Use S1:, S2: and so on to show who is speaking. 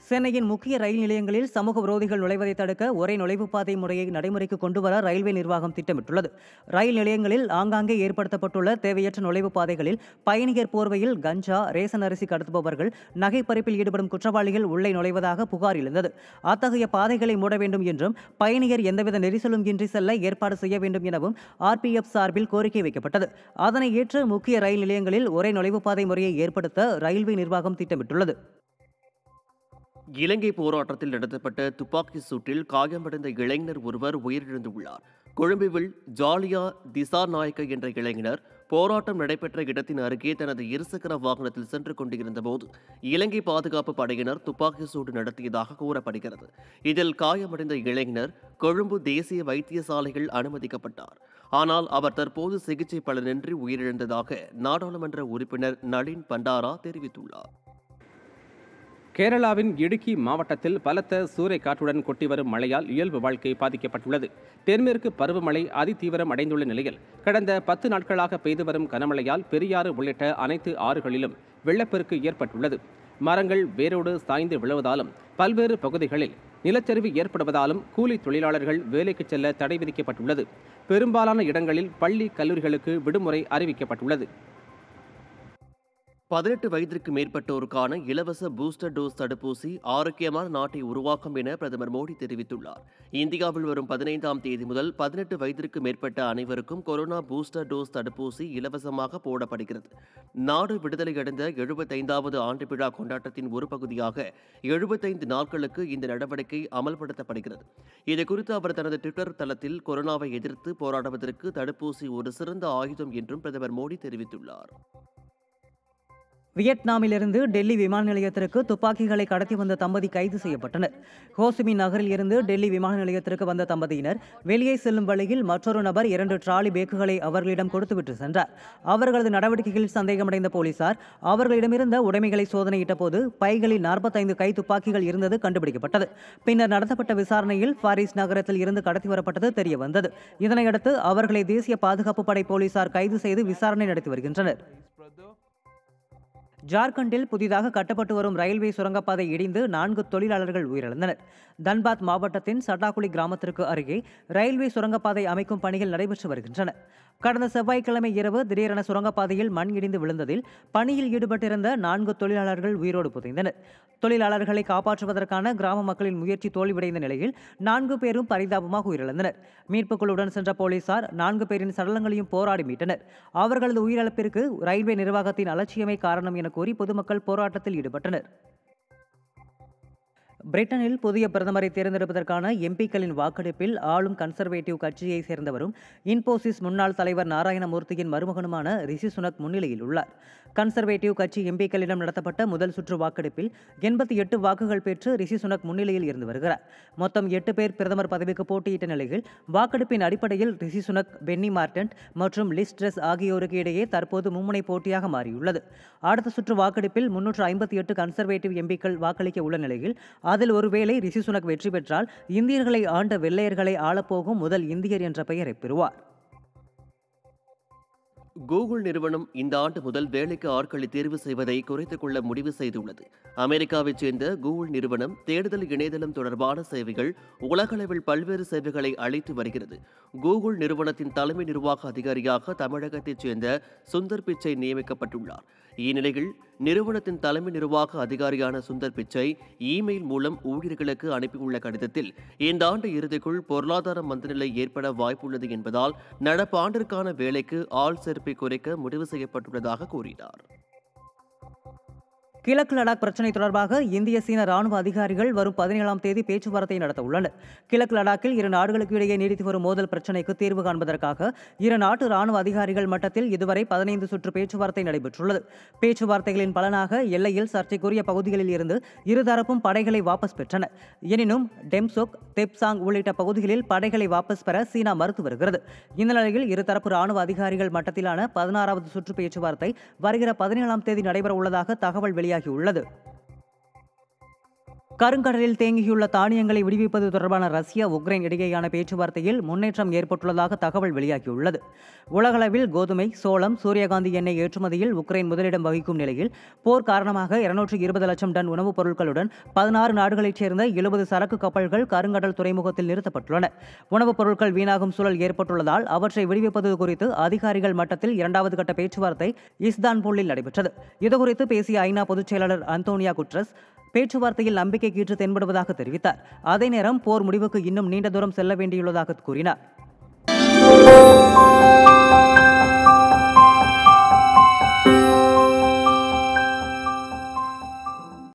S1: சென்னையின் முக்கிய ரயில் நிலையங்களில் சமூக விரோதிகள் நுழைவதை தடுக்க ஒரே நுழைவுப்பாதை முறையை நடைமுறைக்கு கொண்டுவர ரயில்வே நிர்வாகம் திட்டமிட்டுள்ளது ரயில் நிலையங்களில் ஆங்காங்கே ஏற்படுத்தப்பட்டுள்ள தேவையற்ற நுழைவுப் பாதைகளில் பயணியர் போர்வையில் கஞ்சா ரேசன் அரிசி கடத்துபவர்கள் நகை பறிப்பில் ஈடுபடும் குற்றவாளிகள் உள்ளே நுழைவதாக புகார் எழுந்தது அத்தகைய பாதைகளை மூட வேண்டும் என்றும் பயணியர் எந்தவித நெரிசலும் இன்றி செல்ல ஏற்பாடு செய்ய வேண்டும் எனவும் ஆர்பிஎஃப் சார்பில் கோரிக்கை வைக்கப்பட்டது அதனை ஏற்று முக்கிய ரயில் நிலையங்களில் ஒரே நுழைவுப்பாதை முறையை ஏற்படுத்த ரயில்வே நிர்வாகம் திட்டமிட்டுள்ளது
S2: இலங்கை போராட்டத்தில் நடத்தப்பட்ட துப்பாக்கி சூட்டில் காயமடைந்த இளைஞர் ஒருவர் உயிரிழந்துள்ளார் கொழும்புவில் ஜாலியா திசாநாயக்க என்ற இளைஞர் போராட்டம் நடைபெற்ற இடத்தின் அருகே தனது இருசக்கர வாகனத்தில் சென்று கொண்டிருந்த போது இலங்கை பாதுகாப்பு படையினர் துப்பாக்கி சூடு நடத்தியதாக கூறப்படுகிறது இதில் காயமடைந்த இளைஞர் கொழும்பு தேசிய வைத்தியசாலையில் அனுமதிக்கப்பட்டார் ஆனால் அவர் தற்போது சிகிச்சை பலனின்றி உயிரிழந்ததாக நாடாளுமன்ற உறுப்பினர் நளின் பண்டாரா தெரிவித்துள்ளார்
S3: கேரளாவின் இடுக்கி மாவட்டத்தில் பலத்த சூறைக்காற்றுடன் கொட்டி வரும் மழையால் இயல்பு வாழ்க்கை பாதிக்கப்பட்டுள்ளது தென்மேற்கு பருவமழை அதிதீவிரம் அடைந்துள்ள நிலையில் கடந்த பத்து நாட்களாக பெய்து வரும் கனமழையால் பெரியாறு உள்ளிட்ட அனைத்து ஆறுகளிலும் வெள்ளப்பெருக்கு ஏற்பட்டுள்ளது மரங்கள் வேரோடு சாய்ந்து விழுவதாலும் பல்வேறு பகுதிகளில் நிலச்சரிவு ஏற்படுவதாலும் கூலி தொழிலாளர்கள் வேலைக்கு செல்ல தடை விதிக்கப்பட்டுள்ளது பெரும்பாலான இடங்களில் பள்ளி கல்லூரிகளுக்கு விடுமுறை அறிவிக்கப்பட்டுள்ளது
S2: பதினெட்டு வயதிற்கு மேற்பட்டோருக்கான இலவச பூஸ்டர் டோஸ் தடுப்பூசி ஆரோக்கியமான நாட்டை உருவாக்கும் என பிரதமர் மோடி தெரிவித்துள்ளார் இந்தியாவில் வரும் பதினைந்தாம் தேதி முதல் பதினெட்டு வயதிற்கு மேற்பட்ட அனைவருக்கும் கொரோனா பூஸ்டர் டோஸ் தடுப்பூசி இலவசமாக போடப்படுகிறது நாடு விடுதலையடைந்த எழுபத்தைந்தாவது ஆண்டு விழா கொண்டாட்டத்தின் ஒரு பகுதியாக எழுபத்தைந்து நாட்களுக்கு இந்த நடவடிக்கை அமல்படுத்தப்படுகிறது இதுகுறித்து அவர் தனது ட்விட்டர் தளத்தில் கொரோனாவை எதிர்த்து போராடுவதற்கு தடுப்பூசி ஒரு சிறந்த ஆயுதம் என்றும் பிரதமர் மோடி தெரிவித்துள்ளார்
S1: வியட்நாமிலிருந்து டெல்லி விமான நிலையத்திற்கு துப்பாக்கிகளை கடத்தி வந்த தம்பதி கைது செய்யப்பட்டனர் ஹோசிமின் நகரில் இருந்து டெல்லி விமான நிலையத்திற்கு வந்த தம்பதியினர் வெளியே செல்லும் வழியில் மற்றொரு நபர் இரண்டு டிராலி பேக்குகளை அவர்களிடம் கொடுத்துவிட்டு சென்றார் அவர்களது நடவடிக்கைகளில் சந்தேகமடைந்த போலீசார் அவர்களிடமிருந்த உடைமைகளை சோதனையிட்ட போது பைகளில் நாற்பத்தைந்து கை துப்பாக்கிகள் இருந்தது கண்டுபிடிக்கப்பட்டது பின்னர் நடத்தப்பட்ட விசாரணையில் பாரிஸ் நகரத்தில் இருந்து கடத்தி வரப்பட்டது தெரிய வந்தது இதனையடுத்து அவர்களை தேசிய பாதுகாப்பு படை போலீசார் கைது செய்து விசாரணை நடத்தி வருகின்றனர் ஜார்க்கண்டில் புதிதாக கட்டப்பட்டு வரும் ரயில்வே சுரங்கப்பாதை இடிந்து நான்கு தொழிலாளர்கள் உயிரிழந்தனர் தன்பாத் மாவட்டத்தின் சட்டாக்குழி கிராமத்திற்கு அருகே ரயில்வே சுரங்கப்பாதை அமைக்கும் பணிகள் நடைபெற்று வருகின்றன கடந்த செவ்வாய்க்கிழமை இரவு திடீரென சுரங்கப்பாதையில் மண் இடிந்து விழுந்ததில் பணியில் ஈடுபட்டிருந்த நான்கு தொழிலாளர்கள் உயிரோடு புதைந்தனர் தொழிலாளர்களை காப்பாற்றுவதற்கான கிராம மக்களின் முயற்சி தோல்வியடைந்த நிலையில் நான்கு பேரும் பரிதாபமாக உயிரிழந்தனர் மீட்புக் குழுவுடன் சென்ற போலீசார் நான்கு பேரின் சடலங்களையும் போராடி மீட்டனர் அவர்களது உயிரிழப்பிற்கு ரயில்வே நிர்வாகத்தின் அலட்சியமே காரணம் என கூறி பொதுமக்கள் போராட்டத்தில் ஈடுபட்டனர் பிரிட்டனில் புதிய பிரதமரை தேர்ந்தெடுப்பதற்கான எம்பிக்களின் வாக்கெடுப்பில் ஆளும் கன்சர்வேட்டிவ் கட்சியை சேர்ந்தவரும் இன்போசிஸ் முன்னாள் தலைவர் நாராயணமூர்த்தியின் மருமகனுமான ரிஷி சுனக் முன்னிலையில் உள்ளார் கன்சர்வேட்டிவ் கட்சி எம்பிக்களிடம் நடத்தப்பட்ட முதல் சுற்று வாக்கெடுப்பில் எண்பத்தி எட்டு வாக்குகள் பெற்று ரிஷி சுனக் முன்னிலையில் இருந்து வருகிறார் மொத்தம் எட்டு பேர் பிரதமர் பதவிக்கு போட்டியிட்ட நிலையில் வாக்கெடுப்பின் அடிப்படையில் ரிஷி சுனக் பென்னி மார்டன்ட் மற்றும் லிஸ் ட்ரெஸ் ஆகியோருக்கு இடையே தற்போது மும்முனை போட்டியாக மாறியுள்ளது அடுத்த சுற்று வாக்கெடுப்பில் முன்னூற்று ஐம்பத்தி எட்டு கன்சர்வேட்டிவ் எம்பிக்கள் வாக்களிக்க உள்ள நிலையில் அதில் ஒருவேளை ரிஷி சுனக் வெற்றி பெற்றால் இந்தியர்களை ஆண்ட வெள்ளையர்களை ஆளப்போகும் முதல் இந்தியர் என்ற பெயரை பெறுவார்
S2: கூகுள் நிறுவனம் இந்த ஆண்டு முதல் வேலைக்கு ஆட்களை தேர்வு செய்வதை குறைத்துக் கொள்ள முடிவு செய்துள்ளது அமெரிக்காவைச் சேர்ந்த கூகுள் நிறுவனம் தேடுதல் இணையதளம் தொடர்பான சேவைகள் உலகளவில் பல்வேறு சேவைகளை அளித்து வருகிறது கூகுள் நிறுவனத்தின் தலைமை நிர்வாக அதிகாரியாக தமிழகத்தைச் சேர்ந்த சுந்தர் பிச்சை நியமிக்கப்பட்டுள்ளார் இந்நிலையில் நிறுவனத்தின் தலைமை நிர்வாக அதிகாரியான சுந்தர் பிச்சை இமெயில் மூலம் ஊழியர்களுக்கு அனுப்பியுள்ள கடிதத்தில் இந்த ஆண்டு இறுதிக்குள் பொருளாதார மந்தநிலை ஏற்பட வாய்ப்புள்ளது என்பதால் நடப்பாண்டிற்கான வேலைக்கு ஆள் சேர்ப்பை குறைக்க முடிவு செய்யப்பட்டுள்ளதாக கூறினார்
S1: கிழக்கு லடாக் பிரச்சினை தொடர்பாக இந்திய சீன ராணுவ அதிகாரிகள் வரும் பதினேழாம் தேதி பேச்சுவார்த்தை நடத்த உள்ளனர் கிழக்கு லடாக்கில் இரு நாடுகளுக்கு இடையே நீடித்து வரும் மோதல் பிரச்சினைக்கு தீர்வு காண்பதற்காக இரு நாட்டு ராணுவ அதிகாரிகள் மட்டத்தில் இதுவரை பதினைந்து சுற்று பேச்சுவார்த்தை நடைபெற்றுள்ளது பேச்சுவார்த்தைகளின் பலனாக எல்லையில் சர்ச்சைக்குரிய பகுதிகளில் இருந்து இருதரப்பும் படைகளை வாபஸ் பெற்றன எனினும் டெம்சோக் தெப்சாங் உள்ளிட்ட பகுதிகளில் படைகளை வாபஸ் பெற சீனா மறுத்து வருகிறது இந்த நிலையில் இருதரப்பு ராணுவ அதிகாரிகள் மட்டத்திலான பதினாறாவது சுற்று பேச்சுவார்த்தை வருகிற பதினேழாம் தேதி நடைபெற உள்ளதாக தகவல் வெளியாகியுள்ளது கருங்கடலில் தேங்கியுள்ள தானியங்களை விடுவிப்பது தொடர்பான ரஷ்யா உக்ரைன் இடையேயான பேச்சுவார்த்தையில் முன்னேற்றம் ஏற்பட்டுள்ளதாக தகவல் வெளியாகியுள்ளது உலகளவில் கோதுமை சோளம் சூரியகாந்தி எண்ணெய் ஏற்றுமதியில் உக்ரைன் முதலிடம் வகிக்கும் நிலையில் போர் காரணமாக இருநூற்றி இருபது லட்சம் டன் உணவுப் பொருட்களுடன் பதினாறு நாடுகளைச் சேர்ந்த எழுபது சரக்கு கப்பல்கள் கருங்கடல் துறைமுகத்தில் நிறுத்தப்பட்டுள்ளன உணவுப் பொருட்கள் வீணாகும் சூழல் ஏற்பட்டுள்ளதால் அவற்றை விடுவிப்பது குறித்து அதிகாரிகள் மட்டத்தில் இரண்டாவது கட்ட பேச்சுவார்த்தை இஸ்தான்புல்லில் நடைபெற்றது இதுகுறித்து பேசிய ஐநா பொதுச் செயலாளர் அந்தோனியா குட்ரஸ் பேச்சுவார்த்தையில் நம்பிக்கை கீற்று தென்படுவதாக தெரிவித்தார் அதே நேரம் போர் முடிவுக்கு இன்னும் நீண்ட தூரம் செல்ல வேண்டியுள்ளதாக கூறினார்